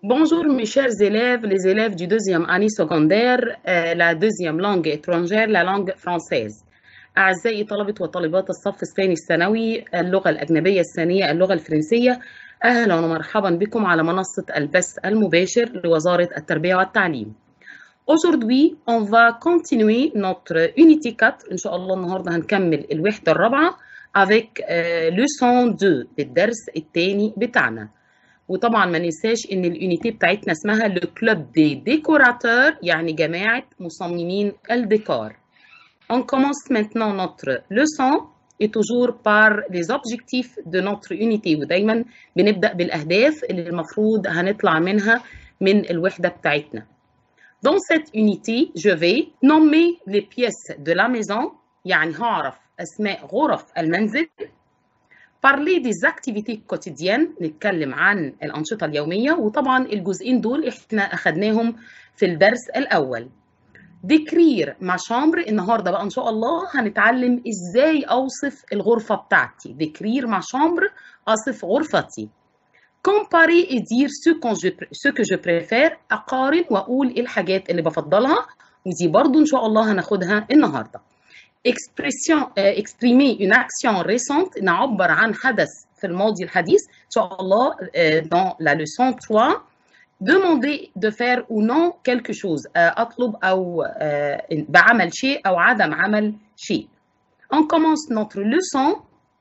Bonjour mes chers élèves, les élèves du deuxième année secondaire, euh, la deuxième langue étrangère, la langue française. أعزائي طلبة وطالبات الصف الثاني الثانوي اللغة الأجنبية الثانية اللغة الفرنسية أهلا ومرحبا بكم على منصة البث المباشر لوزارة التربية والتعليم. Aujourd'hui, on va continuer notre unité 4 إن شاء الله النهاردة هنكمل الوحدة الرابعة avec euh, leçon 2 بالدرس الثاني بتاعنا. وطبعا ما ننساش ان اليونيتي بتاعتنا اسمها لو كلوب دي ديكوراتور يعني جماعه مصممين الديكور. On commence maintenant notre leçon et toujours par les objectifs de notre unité ودايما بنبدا بالاهداف اللي المفروض هنطلع منها من الوحده بتاعتنا. Dans cette unité, je vais nommer les pièces de la maison يعني هعرف اسماء غرف المنزل parler des activités quotidiennes نتكلم عن الأنشطة اليومية وطبعا الجزئين دول احنا أخدناهم في الدرس الأول décrire ma chambre النهارده بقى إن شاء الله هنتعلم إزاي أوصف الغرفة بتاعتي décrire ma chambre أصف غرفتي comparer et dire ce, je, ce que je préfère أقارن وأقول إيه الحاجات اللي بفضلها ودي برضو إن شاء الله هناخدها النهارده expression euh, exprimer une action récente نعبر عن حدث في الماضي الحديث ان شاء الله euh, dans la leçon 3 demander de faire ou non quelque chose euh, اطلب او بعمل شيء او عدم عمل شيء on commence notre leçon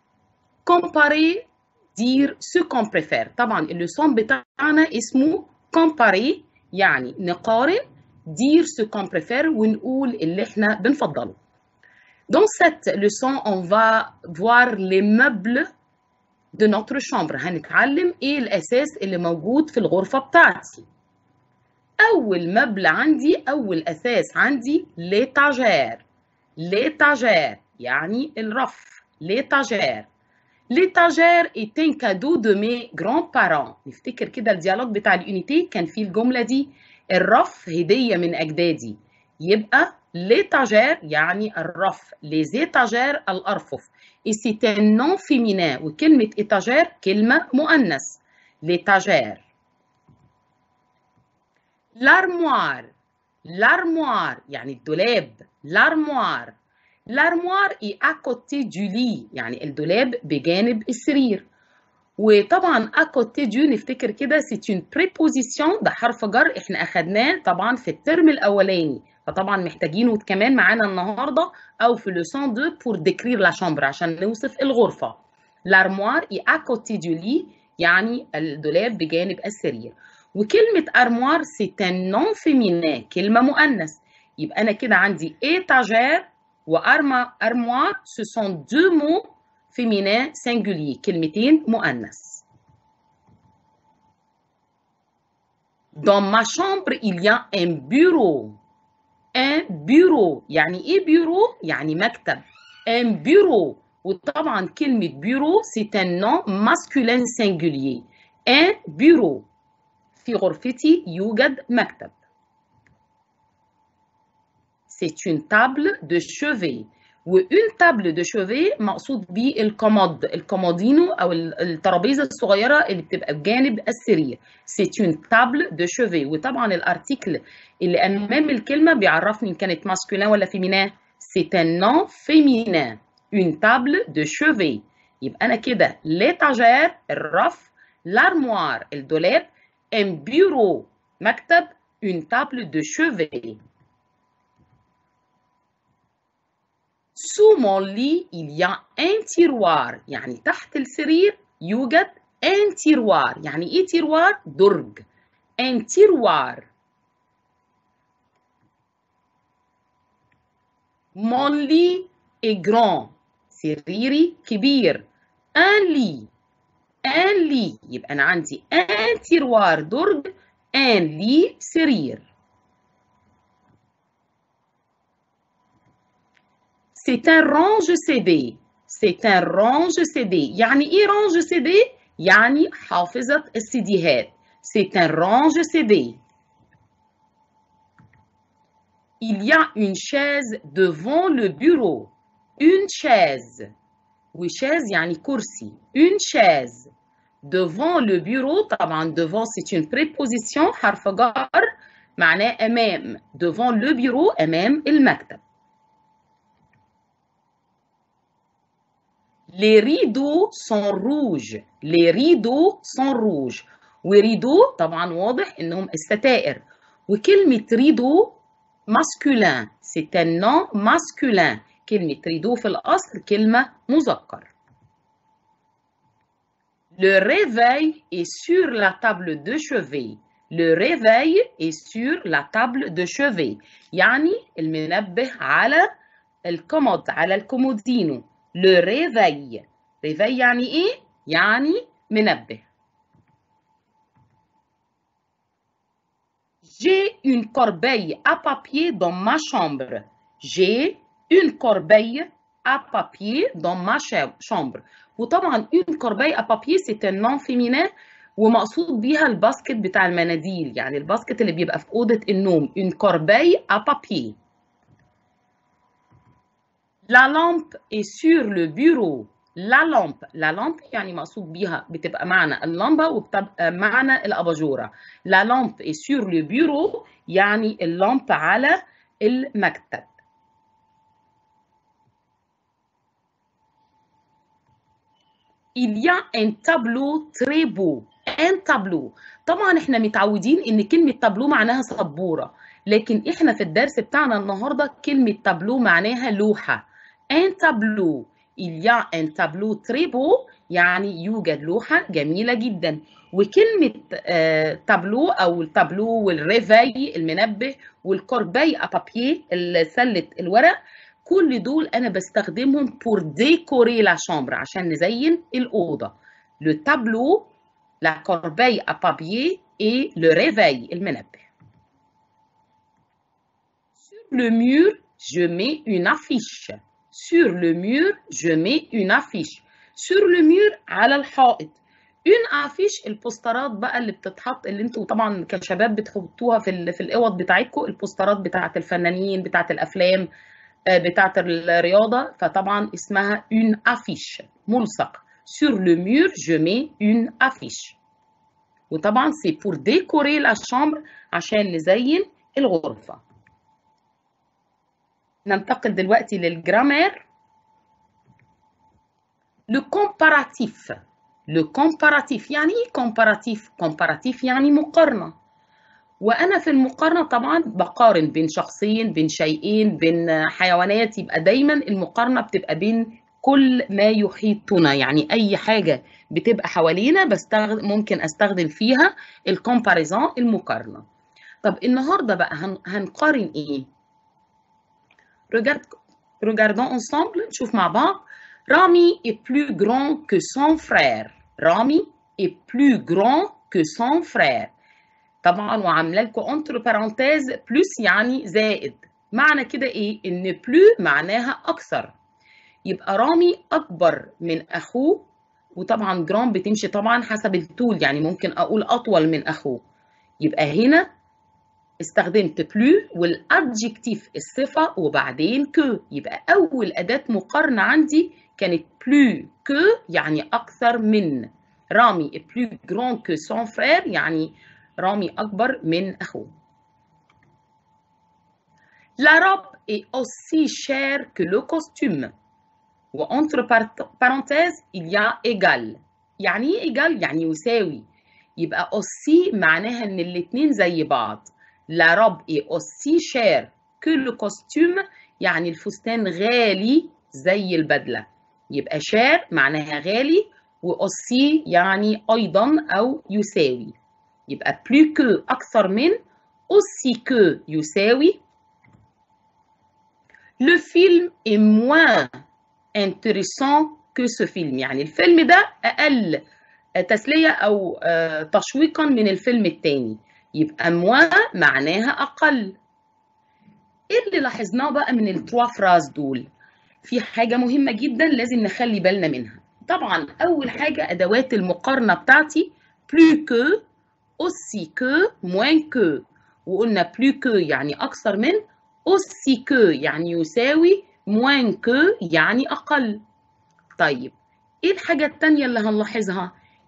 comparer dire ce qu'on préfère طبعا اللسون بتاعنا اسمه comparer يعني نقارن dire ce qu'on préfère ونقول اللي احنا بنفضله Dans cette leçon, on va voir les meubles de notre chambre. هنتعلم ايه الاساس اللي موجود في الغرفة بتاعتي. أول مبل عندي أول أساس عندي l'étagère. l'étagère يعني الرف. l'étagère. l'étagère est un cadeau de mes grands-parents. نفتكر كده الديالوج بتاع اليونيتي كان فيه الجملة دي الرف هدية من أجدادي. يبقى l'étagère يعني الرف les étagères الأرفف et c'est un nom féminin وكلمة étagère كلمة مؤنث l'étagère l'armoire l'armoire يعني الدولاب l'armoire l'armoire est à côté du lit يعني الدولاب بجانب السرير وطبعا à côté du نفتكر كده c'est une préposition ده حرف جر احنا اخدناه طبعا في الترم الاولاني فطبعا محتاجينه كمان معانا النهارده او في لوسون 2 بور ديكرير لا شامبر عشان نوصف الغرفه لارموار اي ا كوتي دو لي يعني الدولاب بجانب السرير وكلمه ارموار سي ان نون فيمينين كلمه مؤنث يبقى انا كده عندي ايتاجير وارما ارموار سو سون دو مو فيمينين سينجولي كلمتين مؤنث Dans ma chambre, il y a un bureau. un bureau يعني ايه بيرو يعني مكتب un bureau وطبعا كلمة bureau c'est un nom masculin singulier un bureau في غرفتي يوجد مكتب c'est une table de chevet و une table de chevet مقصود بيه الكومود الكومودينو او الترابيزه الصغيره اللي بتبقى بجانب السرير c'est une table de chevet وطبعا الارتيكل اللي امام الكلمه بيعرفني ان كانت ماسكولين ولا فيمينين c'est un nom féminin une table de chevet يبقى انا كده l'étagère الرف l'armoire الدولاب un bureau مكتب une table de chevet Sous mon lit, il y a un tiroir. يعني تحت السرير يوجد un tiroir. يعني إيه tiroir؟ درج. Un tiroir. Mon lit est grand. سريري كبير. Un lit. Un lit. يبقى أنا عندي un tiroir درج. Un lit سرير. C'est un range CD. C'est un range CD. يعني إيه range CD؟ يعني حافظة السيديهات. C'est un range CD. Il y a une chaise devant le bureau. Une chaise. وشاز يعني كرسي. Une chaise. devant le bureau طبعا devant c'est une préposition حرف جر معناه أمام devant le bureau أمام المكتب Les rideaux sont rouges. Les rideaux sont rouges. وريدو طبعا واضح انهم الستائر. وكلمة ريدو masculin. C'est un nom masculin. كلمة ريدو في الأصل كلمة مذكر. Le réveil est sur la table de chevet. Le réveil est sur la table de chevet. يعني المنبه على الكومود على الكومودينو. Le réveil. réveil يعني ايه؟ يعني منبه. J'ai une corbeille à papier dans ma chambre. J'ai une corbeille à papier dans ma chambre. وطبعا une corbeille à papier c'est un nom féminin ومقصود بيها الباسكت بتاع المناديل يعني الباسكت اللي بيبقى في أوضة النوم une corbeille à papier. La lampe est sur le bureau. La lampe la lampe يعني مقصود بيها بتبقى معنى اللمبة وبتبقى معنى الأباجورة. La lampe est sur le bureau يعني اللمبة على المكتب. Il y a un tableau très beau. Un tableau. طبعا احنا متعودين ان كلمة تابلو معناها سبورة. لكن احنا في الدرس بتاعنا النهاردة كلمة تابلو معناها لوحة. un tableau. Il y a un tableau très beau يعني يوجد لوحة جميلة جدا وكلمة آه تابلو أو التابلو والريفاي المنبه والكورباي أبابيي سلة الورق كل دول أنا بستخدمهم pour décorer la chambre عشان نزين الأوضة le tableau la corbeille à papier et le réveil المنبه sur le mur je mets une affiche sur le mur je mets une affiche sur le mur على الحائط une affiche البوسترات بقى اللي بتتحط اللي انتوا طبعا كشباب بتحطوها في ال... في الاوض بتاعتكم البوسترات بتاعه الفنانين بتاعه الافلام بتاعه الرياضه فطبعا اسمها une affiche ملصق sur le mur je mets une affiche وطبعا c'est pour décorer la chambre عشان نزين الغرفه ننتقل دلوقتي للجرامير لو كومباراتيف لو كومباراتيف يعني ايه كومباراتيف كومباراتيف يعني مقارنه وانا في المقارنه طبعا بقارن بين شخصين بين شيئين بين حيوانات يبقى دايما المقارنه بتبقى بين كل ما يحيطنا يعني اي حاجه بتبقى حوالينا بستخدم ممكن استخدم فيها الكومباريزون المقارنه طب النهارده بقى هنقارن ايه regardons ensemble نشوف مع بعض Rami est plus grand que son frère. Rami est plus grand que son frère. طبعا وعامله لكم entre parenthèses plus يعني زائد. معنى كده ايه؟ ان plus معناها اكثر. يبقى رامي اكبر من اخوه وطبعا جرام بتمشي طبعا حسب الطول يعني ممكن اقول اطول من اخوه. يبقى هنا استخدمت plus والادجكتيف الصفه وبعدين que يبقى اول اداه مقارنه عندي كانت plus que يعني أكثر من رامي est plus grand que son frère يعني رامي أكبر من أخوه La robe est aussi chère que le costume وentre parenthèses il y a égal يعني ايه égal يعني يساوي يبقى aussi معناها ان الاتنين زي بعض La robe est aussi chère que le costume يعني الفستان غالي زي البدله يبقى شار معناها غالي وأوسي يعني أيضا أو يساوي يبقى plus que أكثر من aussi que يساوي Le film est moins intéressant que ce film يعني الفيلم ده أقل تسلية أو تشويقا من الفيلم التاني يبقى moins معناها أقل إيه اللي لاحظناه بقى من التروا فراز دول في حاجة مهمة جدا لازم نخلي بالنا منها طبعا أول حاجة أدوات المقارنة بتاعتي plus que aussi que moins que وقلنا plus que يعني أكثر من aussi que يعني يساوي moins que يعني أقل طيب إيه الحاجة التانية اللي هنلاحظها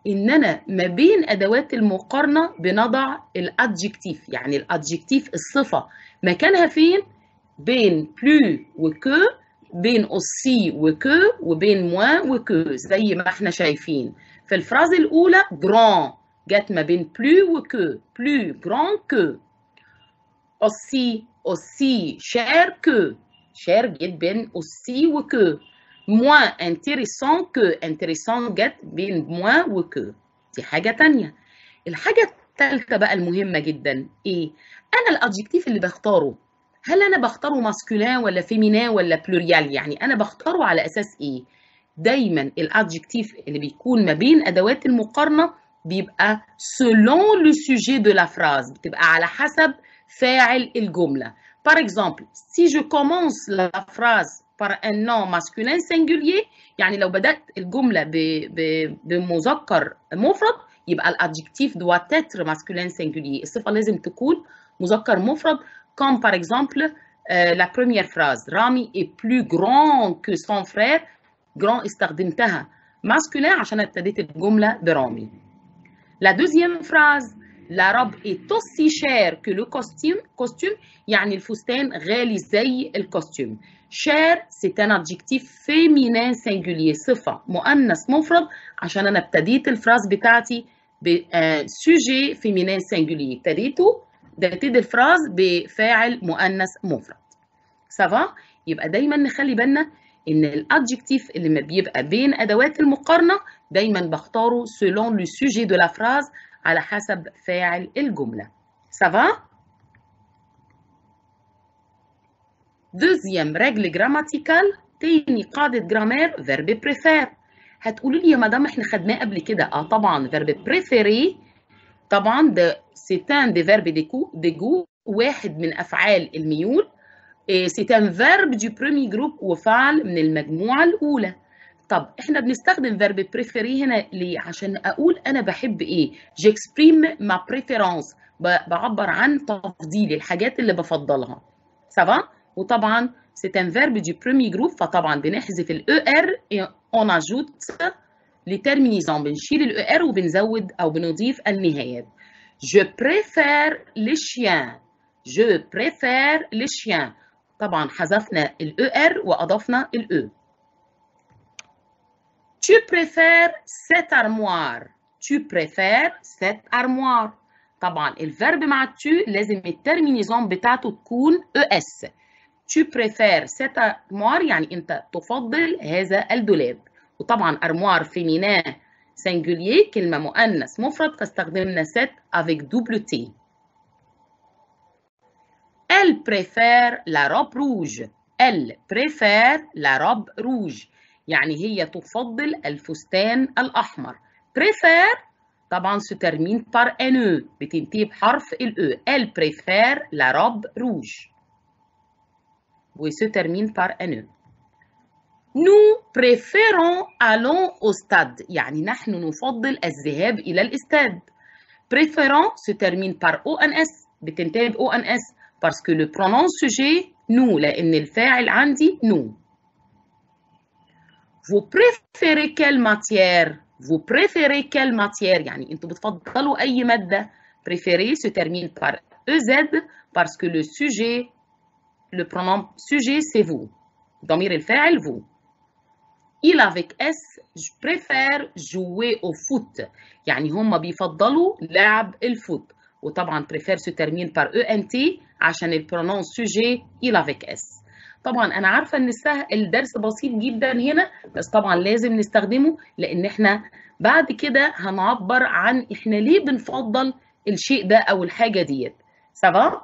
ان انا ما بين ادوات المقارنه بنضع الادجكتيف يعني الادجكتيف الصفه مكانها فين بين بلو وكو بين اوسي وكو وبين موان وكو زي ما احنا شايفين في الفراز الاولى جران جت ما بين بلو وكو بلو جران كو aussi aussi cher que cher جت بين aussi وكو moins intéressant que intéressant جت بين moins وكو دي حاجة تانية الحاجة الثالثة بقى المهمة جدا ايه انا الادجكتيف اللي بختاره هل انا بختاره ماسكولين ولا فيمينين ولا بلوريال يعني انا بختاره على اساس ايه دايما الادجكتيف اللي بيكون ما بين ادوات المقارنه بيبقى selon le sujet de la phrase بتبقى على حسب فاعل الجمله par exemple si je commence la phrase par un nom masculin singulier يعني لو بدات الجمله ب... ب... بمذكر مفرد يبقى الادجكتيف doit être masculin singulier الصفه لازم تكون مذكر مفرد comme par exemple euh, la première phrase Rami est plus grand que son frère grand استخدمتها masculin عشان ابتديت الجملة برامي la deuxième phrase la robe est aussi chère que le costume costume يعني الفستان غالي زي الكوستيوم cher c'est un adjectif féminin singulier صفة مؤنث مفرد عشان أنا ابتديت الفراز بتاعتي ب sujet féminin singulier ابتديته ابتدي الفراز بفاعل مؤنث مفرد سافا يبقى دايما نخلي بالنا ان الادجكتيف اللي ما بيبقى بين ادوات المقارنه دايما بختاره selon le sujet de la phrase على حسب فاعل الجمله سافا دوزيام رجل جراماتيكال تاني قاعده جرامير فيرب بريفير هتقولوا لي يا مدام احنا خدناه قبل كده اه طبعا فيرب بريفيري طبعا ده سيتان دي فيرب ديكو ديجو واحد من افعال الميول سيتان فيرب دو برومي جروب وفعل من المجموعه الاولى طب احنا بنستخدم فيرب بريفيري هنا ليه عشان اقول انا بحب ايه جيكسبريم ما بريفيرونس بعبر عن تفضيلي الحاجات اللي بفضلها سافا وطبعا سيتان فيرب دو برومي جروب فطبعا بنحذف الاو ار اون اجوت لي تيرمينيزون بنشيل الاو ار وبنزود او بنضيف النهايات Je préfère les chiens. Je préfère les chiens. طبعا حذفنا الاو ار واضفنا الاو. Tu préfères cette armoire. Tu préfères cette armoire. طبعا الفيرب مع tu لازم الترمينيزون بتاعته تكون او اس. Tu préfères cette armoire يعني انت تفضل هذا الدولاب. وطبعا armoire féminin singulier كلمة مؤنث مفرد فاستخدمنا set avec double T. Elle préfère la robe rouge. Elle préfère la robe rouge. يعني هي تفضل الفستان الأحمر. préfère طبعا se termine par un E بتنتهي بحرف ال E. Elle préfère la robe rouge. و se termine par un E. Nous préférons allons au stade يعني نحن نفضل الذهاب إلى الاستاد. Préférons se termine par ONS بتنتهي ب ONS parce que le pronom sujet nous لأن الفاعل عندي nous. Vous préférez quelle matière? Vous préférez quelle matière? يعني أنتوا بتفضلوا أي مادة؟ Préférer se termine par EZ parce que le sujet, le pronom sujet c'est vous. ضمير الفاعل vous. il avec S je préfère jouer au foot يعني هم بيفضلوا لعب الفوت وطبعا préfère se termine par ENT عشان البرونون sujet il avec S طبعا انا عارفه ان السه... الدرس بسيط جدا هنا بس طبعا لازم نستخدمه لان احنا بعد كده هنعبر عن احنا ليه بنفضل الشيء ده او الحاجه ديت سافا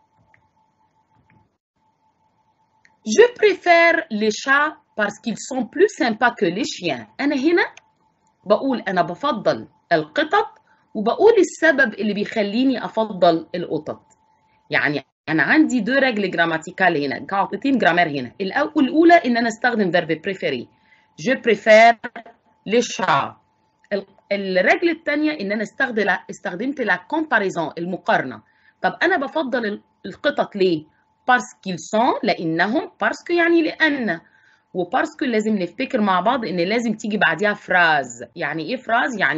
Je préfère les chats parce qu'ils sont plus sympas que les chiens. أنا هنا بقول أنا بفضل القطط وبقول السبب اللي بيخليني أفضل القطط. يعني أنا عندي دو رجل جراماتيكال هنا، قاعدتين جرامير هنا. الأولى إن أنا أستخدم فيرب بريفيري. Je préfère les chats. الرجل الثانية إن أنا استخدم استخدمت لا كومباريزون المقارنة. طب أنا بفضل القطط ليه؟ باسكيل سون لانهم باسكو يعني لان وباسكو لازم نفتكر مع بعض ان لازم تيجي بعديها فراز يعني ايه فراز يعني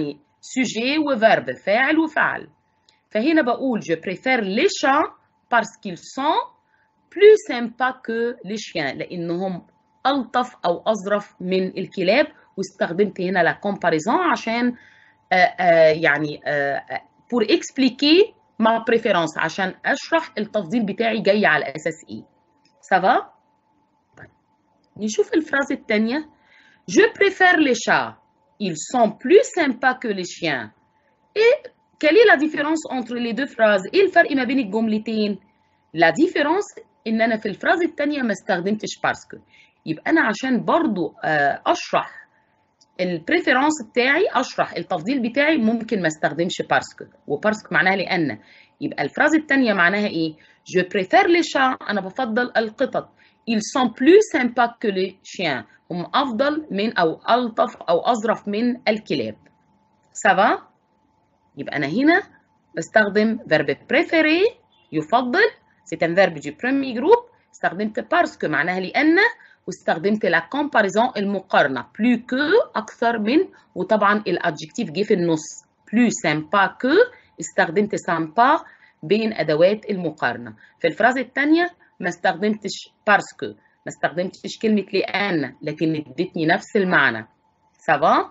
sujet وverb فاعل وفعل فهنا بقول je préfère les chats parce qu'ils sont plus sympas que les chiens لأنهم ألطف أو أظرف من الكلاب واستخدمت هنا لا comparaison عشان آآ آآ يعني آآ pour expliquer ma préférence عشان أشرح التفضيل بتاعي جاي على أساس إيه سافا طيب نشوف الفراز الثانية Je préfère les chats. Ils sont plus sympas que les chiens. Et quelle est la différence entre les deux phrases؟ إيه الفرق ما بين الجملتين؟ La différence إن أنا في الفراز الثانية ما استخدمتش بارسكو. يبقى أنا عشان برضو أشرح البريفيرانس بتاعي أشرح التفضيل بتاعي ممكن ما استخدمش بارسكو وبارسكو معناها لأن يبقى الفراز الثانية معناها إيه؟ Je préfère les chats أنا بفضل القطط. Ils sont plus sympas que les chiens. هم أفضل من أو ألطف أو أظرف من الكلاب. سافا؟ يبقى أنا هنا بستخدم verbe préféré يفضل c'est un verbe du premier groupe استخدمت parce que معناها لأن واستخدمت la comparaison المقارنة plus que أكثر من وطبعا الادجكتيف جه في النص plus sympa que استخدمت sympa بين أدوات المقارنة في الفرازة الثانية ما استخدمتش parce que ما استخدمتش كلمة لأن لكن ادتني نفس المعنى سافا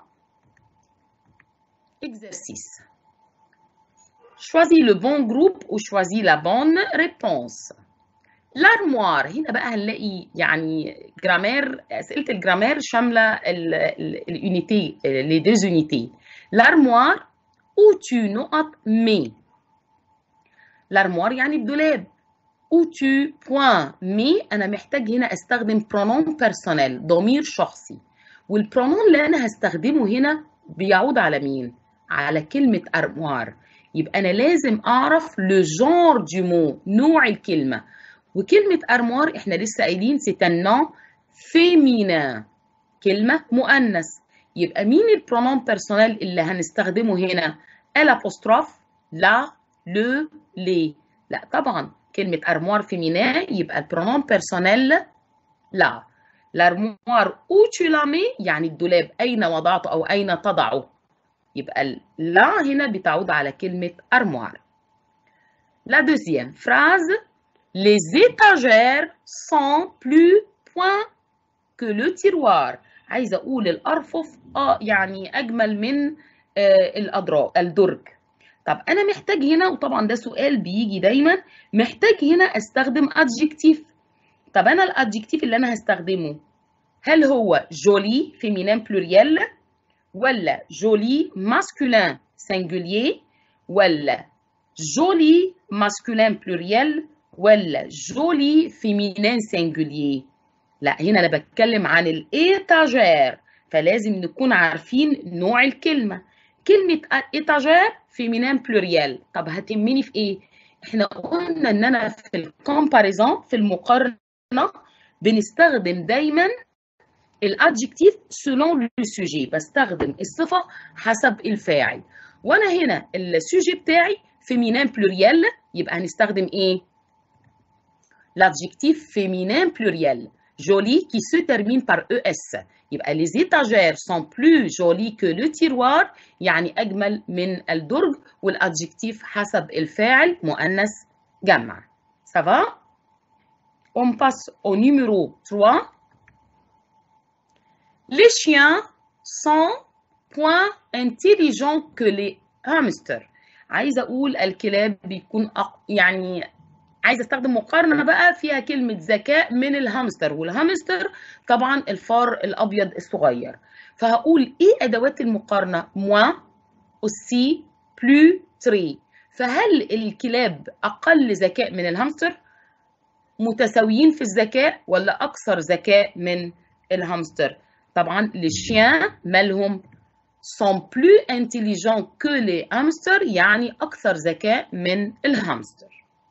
exercice choisis le bon groupe ou choisis la bonne réponse l'armoire هنا بقى هنلاقي يعني جرامير أسئلة الجرامير شاملة اليونيتي les deux unités l'armoire où tu نقط mets l'armoire يعني الدولاب où tu point mais أنا محتاج هنا أستخدم pronom personnel ضمير شخصي والبرونون اللي أنا هستخدمه هنا بيعود على مين؟ على كلمة armoire يبقى أنا لازم أعرف le genre du mot نوع الكلمة وكلمة armoire إحنا لسه قايلين c'est un nom féminin كلمة مؤنث يبقى مين البرونون personnel اللي هنستخدمه هنا؟ الapostrophe لا le les لا طبعا كلمة armoire féminin يبقى البرونون personnel لا l'armoire où tu la mets يعني الدولاب أين وضعته أو أين تضعه يبقى لا هنا بتعود على كلمة armoire La deuxième phrase Les étagères sont plus points que le tiroir عايزة أقول الأرفف آه يعني أجمل من آه الأدراج الدرج طب أنا محتاج هنا وطبعا ده سؤال بيجي دايما محتاج هنا أستخدم adjectif طب أنا الادجكتيف اللي أنا هستخدمه هل هو جولي féminin pluriel ولا جولي masculin singulier ولا جولي masculin pluriel ولا جولي féminin singulier لا هنا أنا بتكلم عن الإيتاجير فلازم نكون عارفين نوع الكلمة كلمة إيتاجير féminin pluriel طب هتهمني في إيه؟ إحنا قلنا إن أنا في الكومباريزون في المقارنة بنستخدم دايما الادجكتيف سولون لو سوجي بستخدم الصفه حسب الفاعل وانا هنا السوجي بتاعي فيمينين بلوريال يبقى هنستخدم ايه l'adjectif féminin pluriel joli qui se termine par es يبقى les étagères sont plus jolies que le tiroir يعني اجمل من الدرج والادجكتيف حسب الفاعل مؤنث جمع ça va on passe au numéro 3 Les chiens sont point intelligents que les hamsters. عايزه اقول الكلاب بيكون أق... يعني عايزه استخدم مقارنه بقى فيها كلمه ذكاء من الهامستر والهامستر طبعا الفار الابيض الصغير فهقول ايه ادوات المقارنه moi aussi plus très فهل الكلاب اقل ذكاء من الهامستر متساويين في الذكاء ولا اكثر ذكاء من الهامستر طبعا les chiens مالهم sont plus intelligents que les hamsters يعني أكثر ذكاء من الهامستر.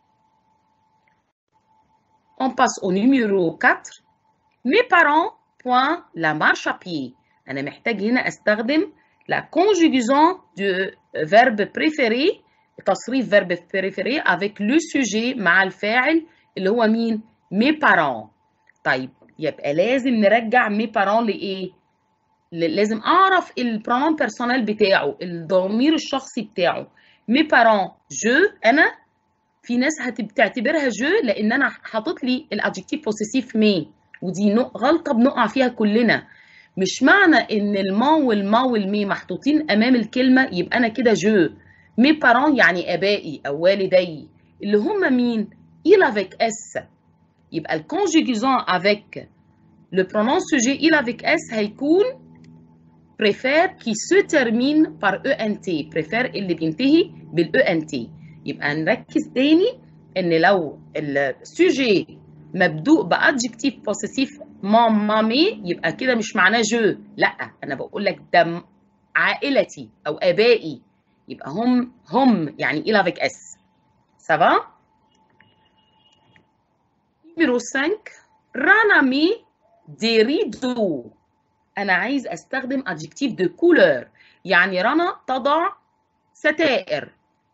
On passe au numéro 4. Mes parents point la marche à pied. أنا محتاج هنا أستخدم la conjugaison du verbe préféré تصريف verbe préféré avec le sujet مع الفاعل اللي هو مين؟ mes parents. طيب يبقى لازم نرجع مي بارون لايه لازم اعرف البرونون بيرسونيل بتاعه الضمير الشخصي بتاعه مي بارون جو انا في ناس هتعتبرها جو لان انا حاطط لي الادجكتيف بوسيسيف مي ودي غلطه بنقع فيها كلنا مش معنى ان الما والما والمي محطوطين امام الكلمه يبقى انا كده جو مي بارون يعني ابائي او والدي اللي هم مين il avec s يبقى الكونجيجيزون avec le pronom sujet il avec s هيكون préfère qui se termine par ent préfère اللي بينتهي بالاو ان تي يبقى نركز تاني ان لو السوجي مبدوء بادجكتيف بوسيسيف مام مامي يبقى كده مش معناه جو لا انا بقول لك ده عائلتي او ابائي يبقى هم هم يعني il avec s ça va numéro 5 رنا مي دي ريدو انا عايز استخدم adjectif de couleur يعني رنا تضع ستائر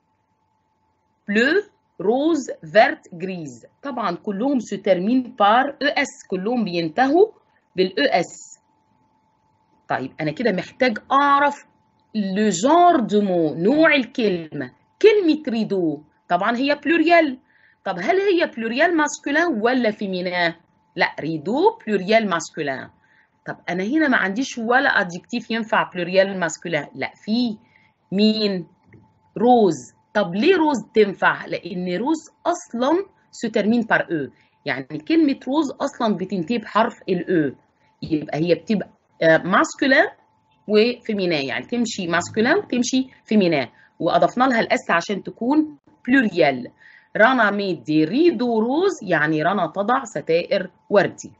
bleu روز فيرت جريز طبعا كلهم سو ترمين بار او اس كلهم بينتهوا بالاو اس طيب انا كده محتاج اعرف لو جور دو مو نوع الكلمه كلمه ريدو طبعا هي بلوريال طب هل هي بلوريال ماسكولين ولا فيمينان لا ريدو بلوريال ماسكولين طب انا هنا ما عنديش ولا ادجكتيف ينفع بلوريال ماسكولين لا في مين روز طب ليه روز تنفع؟ لأن روز أصلا سو ترمين بار او يعني كلمة روز أصلا بتنتهي بحرف الأو يبقى هي بتبقى ماسكولين وفيمينان يعني تمشي ماسكولين وتمشي فيمينان وأضفنا لها الأس عشان تكون بلوريال رنا مي دي ريدو روز يعني رنا تضع ستائر وردي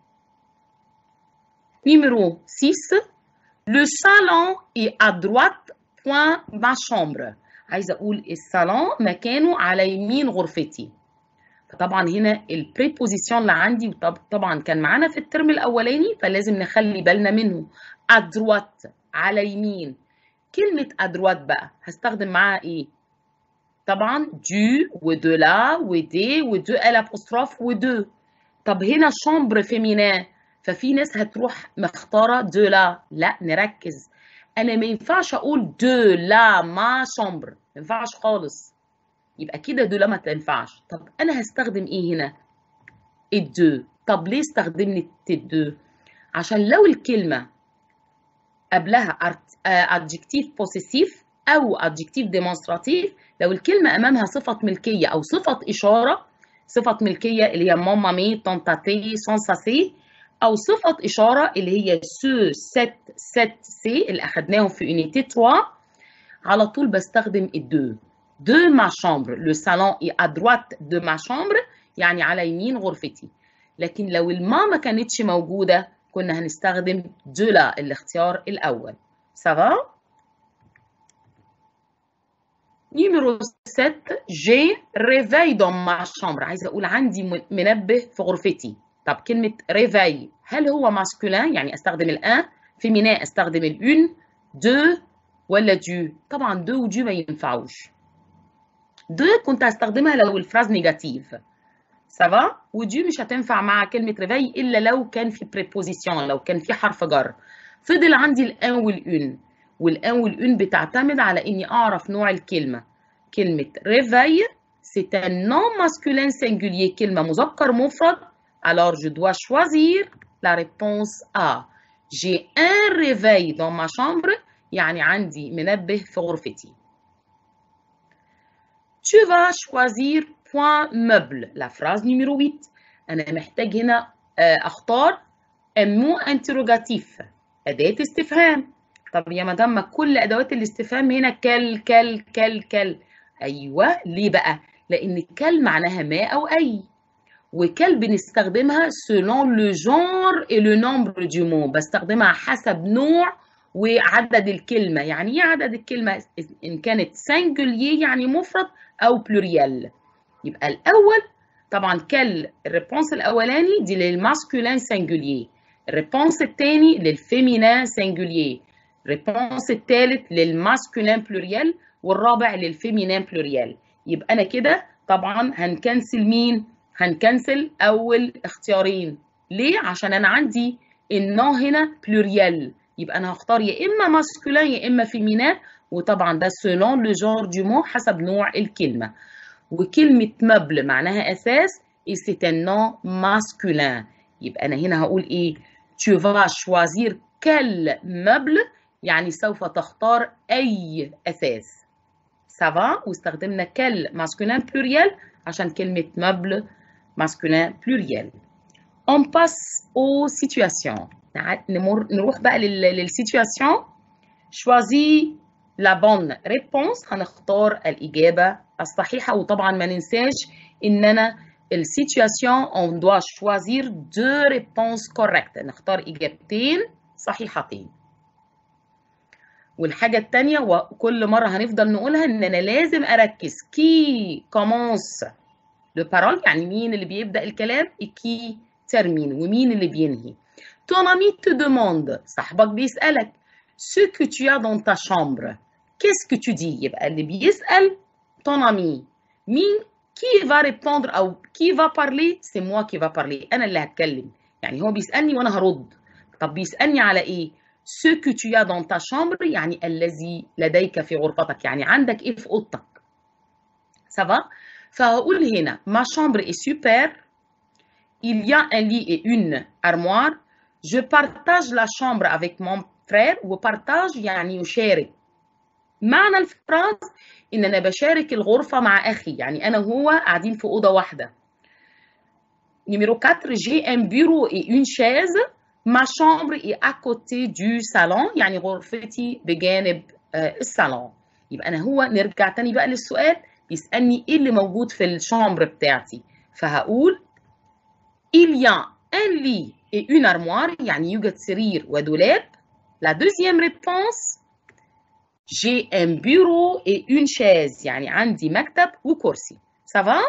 Numéro 6 Le salon est à droite point ma chambre عايزه اقول الصالون مكانه على يمين غرفتي فطبعا هنا البريبوزيسيون اللي عندي طبعا كان معانا في الترم الاولاني فلازم نخلي بالنا منه ادروات على يمين كلمه ادروات بقى هستخدم معاها ايه طبعا دو ودو لا ودي ودو ال ابوستروف ودو طب هنا شامبر فيمينان ففي ناس هتروح مختاره دو لا لا نركز انا ما ينفعش اقول دو لا ما شامبر ما ينفعش خالص يبقى كده دو لا ما تنفعش طب انا هستخدم ايه هنا الدو طب ليه استخدمني الدو عشان لو الكلمه قبلها adjective possessive او adjective demonstrative لو الكلمه امامها صفه ملكيه او صفه اشاره صفه ملكيه اللي هي ماما مي تونتاتي سونساسي او صفه اشاره اللي هي سو ست ست سي اللي اخدناهم في يونيتي 3 على طول بستخدم الدو دو ما شامبر لو صالون اي ا دروات دو ما شامبر يعني على يمين غرفتي لكن لو الما ما كانتش موجوده كنا هنستخدم دو لا الاختيار الاول سافا نيميرو 7 جي ريفاي دون ما شامبر عايزه اقول عندي منبه في غرفتي طب كلمة ريفاي هل هو ماسكولين يعني استخدم الان فيمينان استخدم الأون دو ولا دو طبعا دو ودو ما ينفعوش دو كنت هستخدمها لو الفراز نيجاتيف سافا ودو مش هتنفع مع كلمة ريفاي إلا لو كان في بريبوزيسيون لو كان في حرف جر فضل عندي الان والأون والان والأون بتعتمد على إني أعرف نوع الكلمة كلمة ريفاي سي un nom masculin singulier كلمة مذكر مفرد Alors, je dois choisir la réponse A. J'ai un réveil dans ma chambre, يعني عندي منبه في غرفتي. Tu vas choisir point meuble. La phrase numéro 8. أنا محتاج هنا أختار un mot interrogatif. أداة استفهام. طب يا مدام كل أدوات الاستفهام هنا كل كل كل كل. أيوه ليه بقى؟ لأن كل معناها ما أو أي. وكل بنستخدمها selon le genre et le nombre du mot بستخدمها حسب نوع وعدد الكلمة يعني ايه عدد الكلمة إن كانت singulier يعني مفرد أو pluriel يبقى الأول طبعا كل الريبونس الأولاني دي للماسكولين singulier الريبونس الثاني للفيمينين singulier الريبونس الثالث للماسكولين pluriel والرابع للفيمينين pluriel يبقى أنا كده طبعا هنكنسل مين؟ هنكنسل اول اختيارين ليه عشان انا عندي النوع هنا بلوريال يبقى انا هختار يا اما ماسكولين يا اما فيمينان وطبعا ده سولون لو جور دو مو حسب نوع الكلمه وكلمه مبل معناها اساس et c'est un nom masculin يبقى انا هنا هقول ايه tu vas choisir quel meuble يعني سوف تختار اي اساس سافا واستخدمنا quel masculin pluriel عشان كلمه meuble masculin pluriel on passe aux situations نمر نروح بقى للسيتواسيون choisis la bonne réponse هنختار الإجابة الصحيحة وطبعا ما ننساش إننا السيتواسيون on doit choisir deux réponses correctes نختار إجابتين صحيحتين والحاجة التانية وكل مرة هنفضل نقولها إن أنا لازم أركز كي كومونس لو بارول يعني مين اللي بيبدأ الكلام كي ترمين ومين اللي بينهي ton ami te demande صاحبك بيسألك ce que tu as dans ta chambre qu'est-ce que tu dis يبقى اللي بيسأل ton ami مين qui va répondre أو qui va parler c'est moi qui va parler أنا اللي هتكلم يعني هو بيسألني وأنا هرد طب بيسألني على إيه ce que tu as dans ta chambre يعني الذي لديك في غرفتك يعني عندك إيه في أوضتك ça va فهقول هنا ma chambre est super il y a un lit et une armoire je partage la chambre avec mon frère وبارتاج يعني يشارك معنى الفراز ان انا بشارك الغرفه مع اخي يعني انا وهو قاعدين في اوضه واحده numéro 4 j'ai un bureau et une chaise ma chambre est à côté du salon يعني غرفتي بجانب الصالون يبقى انا هو نرجع تاني بقى للسؤال بيسالني ايه اللي موجود في الشامبر بتاعتي فهقول il y a un lit et une armoire يعني يوجد سرير ودولاب la deuxième réponse j'ai un bureau et une chaise يعني عندي مكتب وكرسي ça va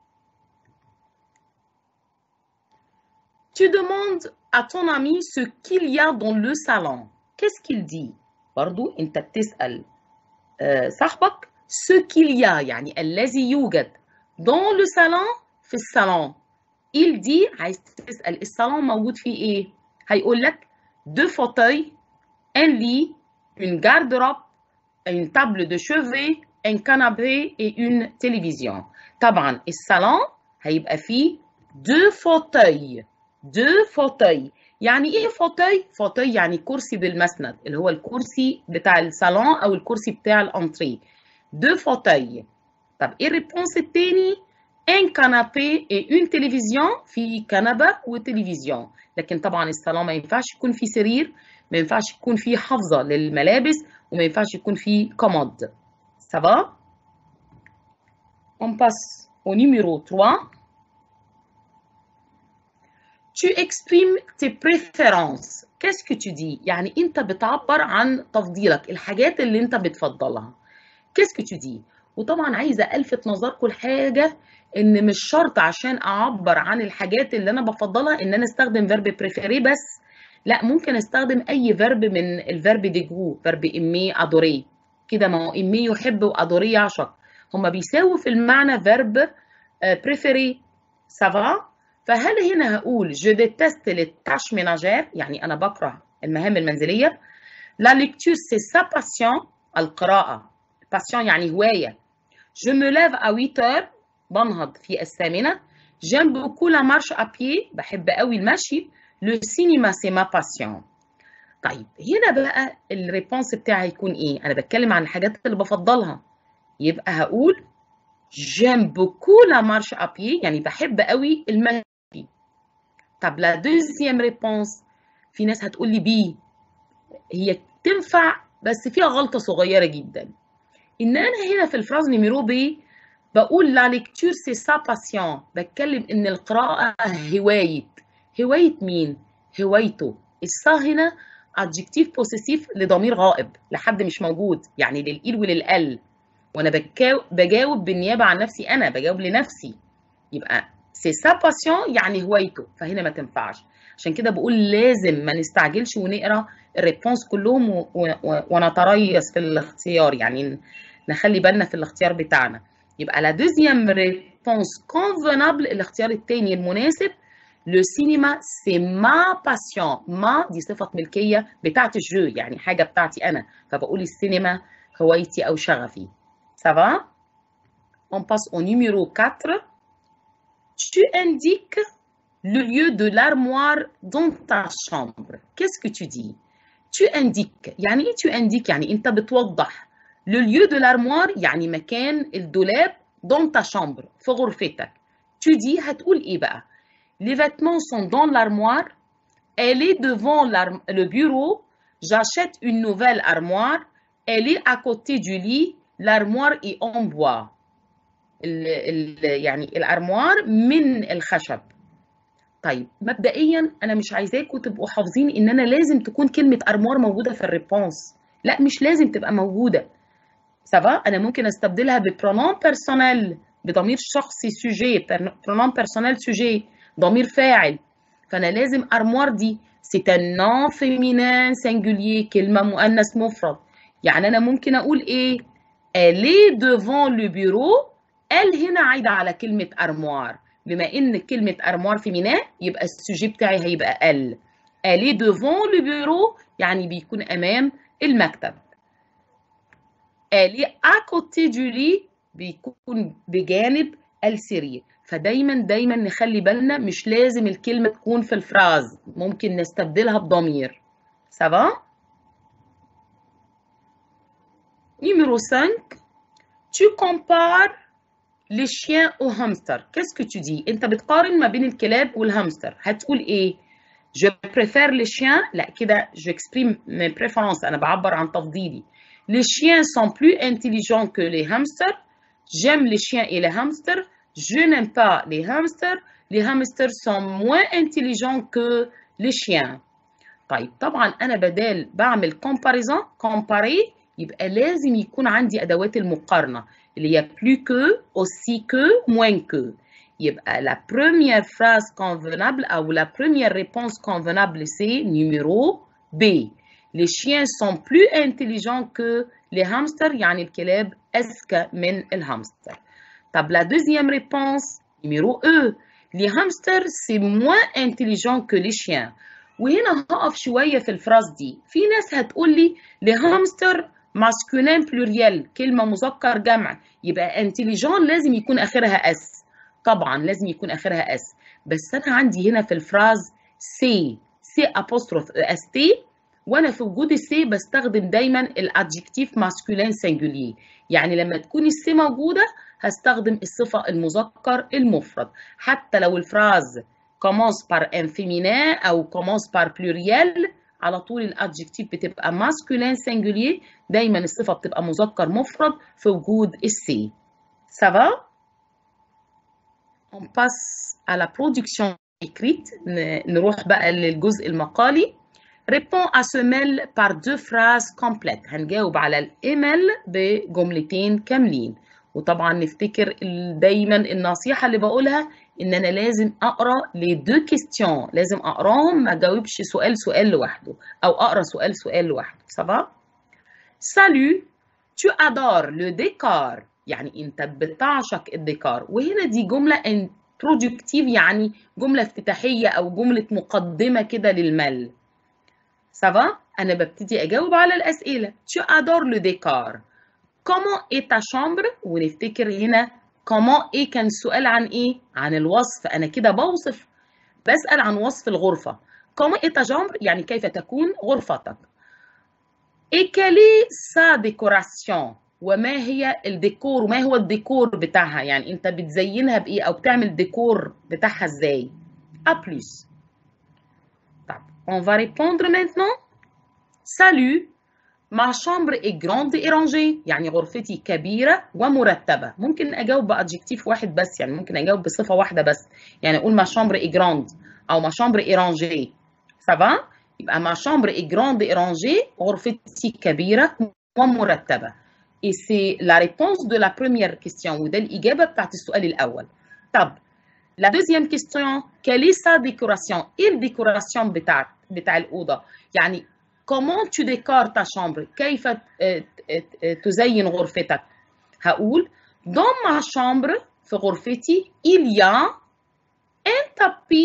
tu demandes à ton ami ce qu'il y a dans le salon qu'est-ce qu'il dit برضو انت بتسأل صاحبك ce qu'il y a يعني الذي يوجد dans le salon في الصالون il dit عايز تسأل الصالون موجود فيه ايه هيقول لك deux fauteuils un lit une garde-robe une table de chevet un canapé et une télévision طبعا الصالون هيبقى فيه deux fauteuils deux fauteuils يعني ايه فوتوي فوتوي يعني كرسي بالمسند اللي هو الكرسي بتاع الصالون او الكرسي بتاع الانتري دو فوتوي طب ايه الريبونس التاني ان كانابي اي اون تلفزيون في كنبه وتلفزيون لكن طبعا الصالون ما ينفعش يكون فيه سرير ما ينفعش يكون فيه حافظه للملابس وما ينفعش يكون فيه كومود سافا on passe au numéro 3 tu exprimes tes préférences qu'est-ce que tu dis يعني انت بتعبر عن تفضيلك الحاجات اللي انت بتفضلها qu'est-ce que tu dis وطبعا عايزه الفت نظركم لحاجه ان مش شرط عشان اعبر عن الحاجات اللي انا بفضلها ان انا استخدم فيرب بريفيري بس لا ممكن استخدم اي فيرب من الفيرب ديجو فيرب ايمي ادوري كده ما هو ايمي يحب وادوري يعشق هما بيساووا في المعنى فيرب بريفيري سافا فهل هنا هقول je déteste les tâches ménagères يعني أنا بكره المهام المنزلية la lecture c'est sa passion القراءة passion يعني هواية je me lève à 8 heures بنهض في الثامنة j'aime beaucoup la marche à pied بحب قوي المشي le cinéma c'est ma passion طيب هنا بقى الريبونس بتاعي هيكون ايه انا بتكلم عن الحاجات اللي بفضلها يبقى هقول j'aime beaucoup la marche à pied يعني بحب قوي المشي طب لا دوزيام ريبونس في ناس هتقول لي بي هي تنفع بس فيها غلطه صغيره جدا ان انا هنا في الفراز نيميرو بي بقول لا ليكتور سي سا باسيون بتكلم ان القراءه هوايه هوايه مين هوايته السا هنا adjective possessive لضمير غائب لحد مش موجود يعني للإيل وللأل وانا بجاوب بالنيابه عن نفسي انا بجاوب لنفسي يبقى سي سا باسيون يعني هوايته فهنا ما تنفعش عشان كده بقول لازم ما نستعجلش ونقرا الريبونس كلهم و... و... ونتريث في الاختيار يعني نخلي بالنا في الاختيار بتاعنا يبقى لا دوزيام ريبونس كونفينابل الاختيار الثاني المناسب لو سينما سي ما باسيون ما دي صفة ملكية بتاعت الجو يعني حاجة بتاعتي أنا فبقول السينما هوايتي أو شغفي Ça va On passe au numéro 4. Tu indiques le lieu de l'armoire dans ta chambre. Qu'est-ce que tu dis Tu indiques يعني إيه tu indiques يعني أنت بتوضح le lieu de l'armoire يعني مكان الدولاب dans ta chambre في غرفتك tu dis هتقول إيه بقى les vêtements sont dans l'armoire elle est devant le bureau j'achète une nouvelle armoire elle est à côté du lit l'armoire est en bois ال ال يعني الارموار من الخشب طيب مبدئيا انا مش عايزاكم تبقوا حافظين ان انا لازم تكون كلمه ارموار موجوده في الريبونس لا مش لازم تبقى موجوده سافا انا ممكن استبدلها ببرونون بيرسونيل بضمير شخصي سوجي برونون بيرسونيل سوجي ضمير فاعل فانا لازم ارموار دي سي ان نون فيمينين سينجولير كلمه مؤنث مفرد يعني انا ممكن اقول ايه elle est devant le bureau elle هنا عايده على كلمه ارموار بما ان كلمه ارموار فيمينا يبقى السوجي بتاعي هيبقى ال elle est devant le bureau يعني بيكون امام المكتب elle est à côté du lit بيكون بجانب السرير فدايما دايما نخلي بالنا مش لازم الكلمه تكون في الفراز ممكن نستبدلها بضمير سافا Numéro 5, tu compares les chiens au hamster. Qu'est-ce que tu dis انت بتقارن ما بين الكلاب والهامستر هتقول ايه je préfère les chiens لا كده j'exprime mes préférences انا بعبر عن تفضيلي les chiens sont plus intelligents que les hamsters j'aime les chiens et les hamsters je n'aime pas les hamsters les hamsters sont moins intelligents que les chiens طيب طبعا انا بدال بعمل comparaison comparer يبقى لازم يكون عندي ادوات المقارنه اللي هي plus que aussi que moins que يبقى la première phrase convenable او la première réponse convenable c'est numéro B les chiens sont plus intelligents que les hamsters يعني الكلاب اذكى من الهامستر طب la deuxième réponse numéro E les hamsters c'est moins intelligent que les chiens وهنا هقف شويه في الفراز دي في ناس هتقول لي لهامستر ماسكولين بلوريال كلمة مذكر جمع يبقى انتليجون لازم يكون آخرها اس طبعا لازم يكون آخرها اس بس أنا عندي هنا في الفراز سي سي أبوستروف اس تي وأنا في وجود السي بستخدم دايما الادجكتيف ماسكولين سنجولي يعني لما تكون السي موجودة هستخدم الصفة المذكر المفرد حتى لو الفراز commence par un féminin أو commence par pluriel على طول الادجكتيف بتبقى ماسكولين سنجولير دايما الصفه بتبقى مذكر مفرد في وجود السي سافا on passe à la production écrite نروح بقى للجزء المقالي répond à ce mail par deux phrases complètes هنجاوب على الايميل بجملتين كاملين وطبعا نفتكر دايما النصيحه اللي بقولها ان انا لازم اقرا لي دو كيستيون لازم اقراهم ما اجاوبش سؤال سؤال لوحده او اقرا سؤال سؤال لوحده سافا سالو tu adores le décor يعني انت بتعشق الديكور وهنا دي جمله انترودكتيف يعني جمله افتتاحيه او جمله مقدمه كده للمل سافا انا ببتدي اجاوب على الاسئله tu adores le décor comment est ta chambre ونفتكر هنا comment ايه كان السؤال عن ايه عن الوصف انا كده بوصف بسأل عن وصف الغرفة comment est ta chambre يعني كيف تكون غرفتك et quelle est sa décoration وما هي الديكور وما هو الديكور بتاعها يعني انت بتزينها بايه او بتعمل ديكور بتاعها ازاي à plus طب on va répondre maintenant salut ما chambre est grande et rangée يعني غرفتي كبيرة ومرتبة ممكن أجاوب بأدجكتيف واحد بس يعني ممكن أجاوب بصفة واحدة بس يعني أقول ما chambre est grande أو ما chambre est rangée ça va يبقى ما chambre est grande et rangée غرفتي كبيرة ومرتبة et c'est la réponse de la première question وده الإجابة بتاعت السؤال الأول طب la deuxième question quelle est sa décoration إيه الديكوراسيون بتاع بتاع الأوضة يعني comment tu décores ta chambre كيف تزين غرفتك هقول dans ma chambre في غرفتي il y a un tapis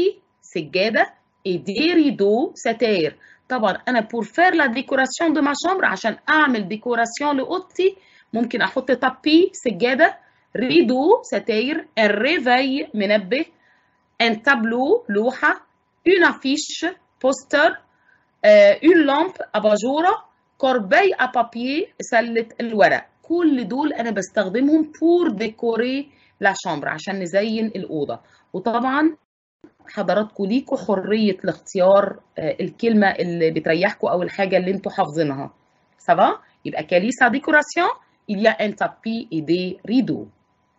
سجادة et des rideaux ستاير طبعا انا pour faire la décoration de ma chambre عشان اعمل ديكوراسيون لاوضتي ممكن احط تابي سجادة ريدو ستاير un réveil منبه un tableau لوحة une affiche بوستر euh, une lampe اباجورة كوربي à papier سلة الورق كل دول انا بستخدمهم pour décorer la chambre عشان نزين الأوضة وطبعا حضراتكم ليكوا حرية الاختيار الكلمة اللي بتريحكم أو الحاجة اللي انتوا حافظينها سافا يبقى كاليسا ديكوراسيون il y a un tapis et des rideaux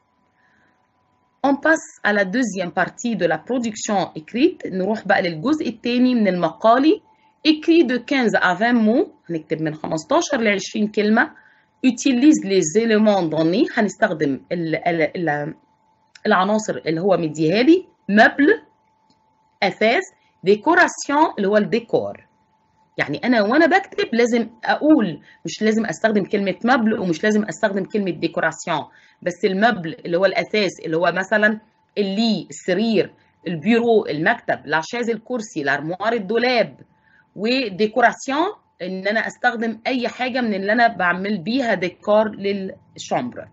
On passe à la deuxième partie de la production écrite نروح بقى للجزء الثاني من المقالي écrit de 15 à 20 mots هنكتب من 15 ل 20 كلمة utilise les éléments donnés هنستخدم ال ال ال العناصر اللي هو مديها لي مبل اساس ديكوراسيون اللي هو الديكور يعني انا وانا بكتب لازم اقول مش لازم استخدم كلمه مبل ومش لازم استخدم كلمه ديكوراسيون بس المبل اللي هو الاساس اللي هو مثلا اللي السرير البيرو المكتب لاشاز الكرسي الارموار الدولاب وديكوراسيون ان انا استخدم اي حاجه من اللي انا بعمل بيها ديكور للشامبر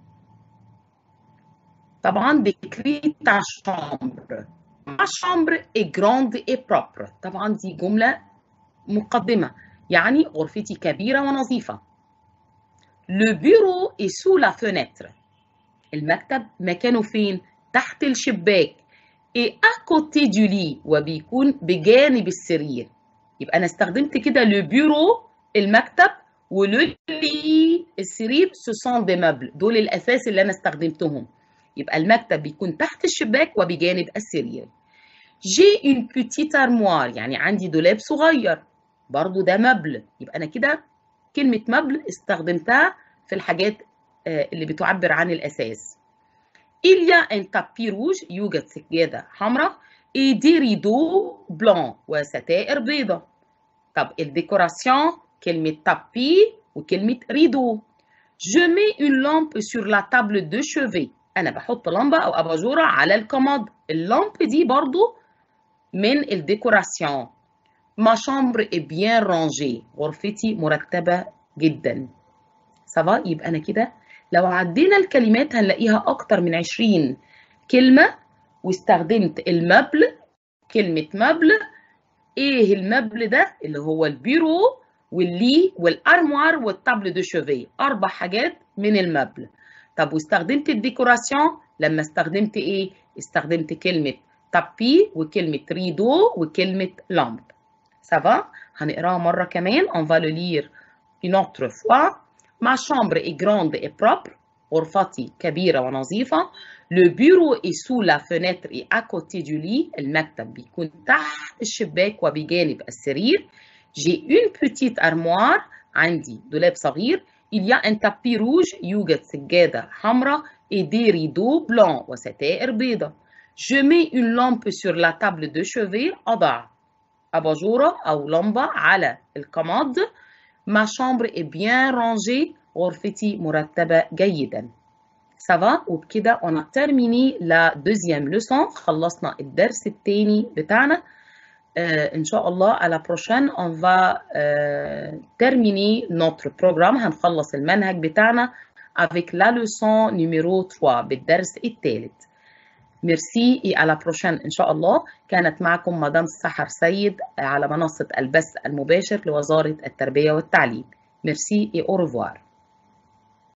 طبعا décrit ta chambre ma chambre est grande et propre طبعا دي جملة مقدمة يعني غرفتي كبيرة ونظيفة le bureau est sous la fenêtre المكتب مكانه فين تحت الشباك et à côté du lit وبيكون بجانب السرير يبقى انا استخدمت كده le bureau المكتب ولو لي السرير ce sont des meubles دول الاساس اللي انا استخدمتهم يبقى المكتب بيكون تحت الشباك وبجانب السرير جي اون بوتيت ارموار يعني عندي دولاب صغير برضو ده مبل يبقى انا كده كلمة مبل استخدمتها في الحاجات اللي بتعبر عن الأساس Il y a un tapis rouge يوجد سجادة حمراء et des rideaux blancs وستائر بيضاء طب الديكوراسيون كلمة تابي وكلمة ريدو Je mets une lampe sur la table de chevet انا بحط لمبه او اباجوره على الكماد اللامب دي برضو من الديكوراسيون ما شامبر est bien rangée غرفتي مرتبه جدا سافا يبقى انا كده لو عدينا الكلمات هنلاقيها اكتر من 20 كلمه واستخدمت المبل كلمه مبل ايه المبل ده اللي هو البيرو واللي والارموار والتابل دو شوفي اربع حاجات من المبل طب واستخدمت الديكوراسيون لما استخدمت ايه استخدمت كلمه تابي وكلمه ريدو وكلمه لامب سافا هنقراها مره كمان on va le lire une autre fois ma chambre est grande et propre غرفتي كبيره ونظيفه le bureau est sous la fenêtre et à côté du lit المكتب بيكون تحت الشباك وبجانب السرير j'ai une petite armoire عندي دولاب صغير il y a un tapis rouge يوجد سجادة حمراء et des rideaux blancs وستائر بيضاء je mets une lampe sur la table de chevet أضع أباجورة أو لمبة على الكماد ma chambre est bien rangée غرفتي مرتبة جيدا سافا وبكده on a terminé la deuxième leçon خلصنا الدرس الثاني بتاعنا Euh, Inch'Allah, à la prochaine, on va euh, terminer notre programme. هنخلص المنهج بتاعنا avec la leçon numéro 3 بالدرس الثالث. ميرسي et à la prochaine إن شاء الله. كانت معكم مدام سحر سيد على منصة البث المباشر لوزارة التربية والتعليم. ميرسي et au revoir.